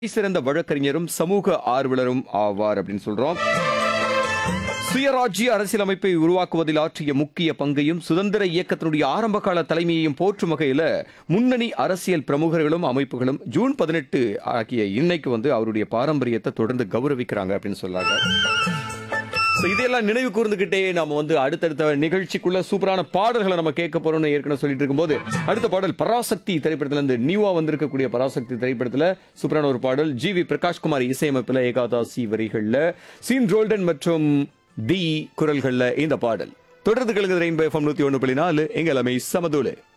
சிறந்த வழக்கறிஞரும் சமூக ஆர்வலரும் ஆவார் அப்படின்னு சொல்றோம் சுயராஜ்ய அரசியலமைப்பை உருவாக்குவதில் ஆற்றிய முக்கிய பங்கையும் சுதந்திர இயக்கத்தினுடைய ஆரம்பகால தலைமையையும் போற்றும் வகையில முன்னணி அரசியல் பிரமுகர்களும் அமைப்புகளும் ஜூன் பதினெட்டு ஆகிய இன்னைக்கு வந்து அவருடைய பாரம்பரியத்தை தொடர்ந்து கௌரவிக்கிறாங்க அப்படின்னு சொல்லாங்க So, இதையெல்லாம் நினைவு கூர்ந்துகிட்டே நாம வந்து அடுத்தடுத்த நிகழ்ச்சிக்குள்ள சூப்பரான பாடல்களை நம்ம கேட்க போறோம்னு ஏற்கனவே சொல்லிட்டு இருக்கும்போது அடுத்த பாடல் பராசக்தி திரைப்படத்துல இருந்து நியூவா வந்திருக்கக்கூடிய பராசக்தி திரைப்படத்துல சூப்பரான ஒரு பாடல் ஜி வி பிரகாஷ்குமார் இசையமைப்புல ஏகாதாசி வரிகள்ல சீன் ரோல்டன் மற்றும் டி குரல்கள்ல இந்த பாடல் தொடர்ந்து கழுகுது ரெயின்போ எஃப்எம் நூத்தி ஒன்று புள்ளி நாலு எங்க எல்லாமே சமதூளு